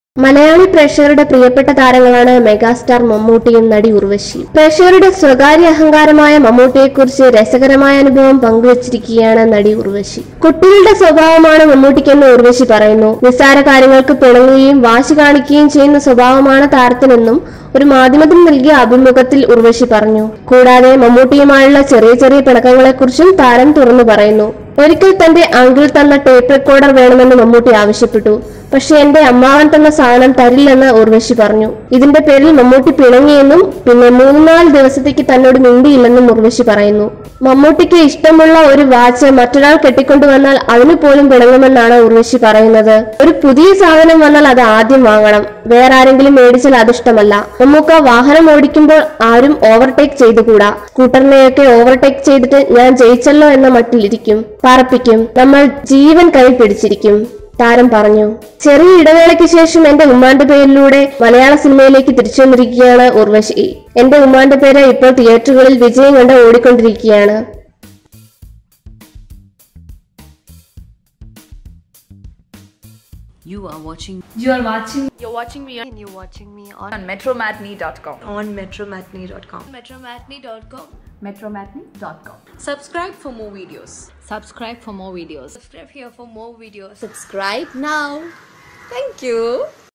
മലയാളി പ്രേക്ഷകരുടെ പ്രിയപ്പെട്ട താരങ്ങളാണ് മെഗാസ്റ്റാർ മമ്മൂട്ടിയും നടി ഉർവശി പ്രേക്ഷകരുടെ സ്വകാര്യ അഹങ്കാരമായ മമ്മൂട്ടിയെക്കുറിച്ച് രസകരമായ അനുഭവം പങ്കുവച്ചിരിക്കുകയാണ് നടി ഉർവശി കുട്ടികളുടെ സ്വഭാവമാണ് മമ്മൂട്ടിക്കെന്ന് ഉർവശി പറയുന്നു നിസ്സാര കാര്യങ്ങൾക്ക് പിണങ്ങുകയും വാശി കാണിക്കുകയും ചെയ്യുന്ന സ്വഭാവമാണ് താരത്തിനെന്നും ഒരു മാധ്യമത്തിന് നൽകിയ അഭിമുഖത്തിൽ ഉർവശി പറഞ്ഞു കൂടാതെ മമ്മൂട്ടിയുമായുള്ള ചെറിയ ചെറിയ പിണക്കങ്ങളെക്കുറിച്ചും താരം തുറന്നു പറയുന്നു ഒരിക്കൽ തന്റെ അങ്കിൾ തന്ന ടേപ്പ് റെക്കോർഡർ വേണമെന്ന് മമ്മൂട്ടി ആവശ്യപ്പെട്ടു പക്ഷെ എന്റെ അമ്മാവൻ തന്ന സാധനം തരില്ലെന്ന് ഉർവശി പറഞ്ഞു ഇതിന്റെ പേരിൽ മമ്മൂട്ടി പിണങ്ങിയെന്നും പിന്നെ മൂന്നാല് ദിവസത്തേക്ക് തന്നോട് മിണ്ടിയില്ലെന്നും ഉർവശി പറയുന്നു മമ്മൂട്ടിക്ക് ഇഷ്ടമുള്ള ഒരു വാച്ച് മറ്റൊരാൾ കെട്ടിക്കൊണ്ടുവന്നാൽ അതിനു പോലും പിണങ്ങുമെന്നാണ് ഉർവശി പറയുന്നത് ഒരു പുതിയ സാധനം വന്നാൽ അത് ആദ്യം വാങ്ങണം വേറെ ആരെങ്കിലും മേടിച്ചാൽ അതിഷ്ടമല്ല മമ്മൂക്ക വാഹനം ഓടിക്കുമ്പോൾ ആരും ഓവർടേക്ക് ചെയ്തുകൂടാ സ്കൂട്ടറിനെയൊക്കെ ഓവർടേക്ക് ചെയ്തിട്ട് ഞാൻ ജയിച്ചല്ലോ എന്ന മട്ടിലിരിക്കും പറപ്പിക്കും നമ്മൾ ജീവൻ കൈ പിടിച്ചിരിക്കും താരം പറഞ്ഞു ചെറിയ ഇടവേളയ്ക്ക് ശേഷം എന്റെ ഉമ്മാന്റെ പേരിലൂടെ മലയാള സിനിമയിലേക്ക് തിരിച്ചു വന്നിരിക്കുകയാണ് ഉർവശി എന്റെ ഉമ്മാന്റെ പേര് ഇപ്പോൾ തിയേറ്ററുകളിൽ വിജയം കണ്ട് ഓടിക്കൊണ്ടിരിക്കുകയാണ് You are watching You are watching You're watching me and you're watching me on on metromatney.com. on metromatney.com. Metromatney.com. Metromatney.com. subscribe for more videos. Subscribe for more videos. Subscribe here for more videos. Subscribe now. Thank you.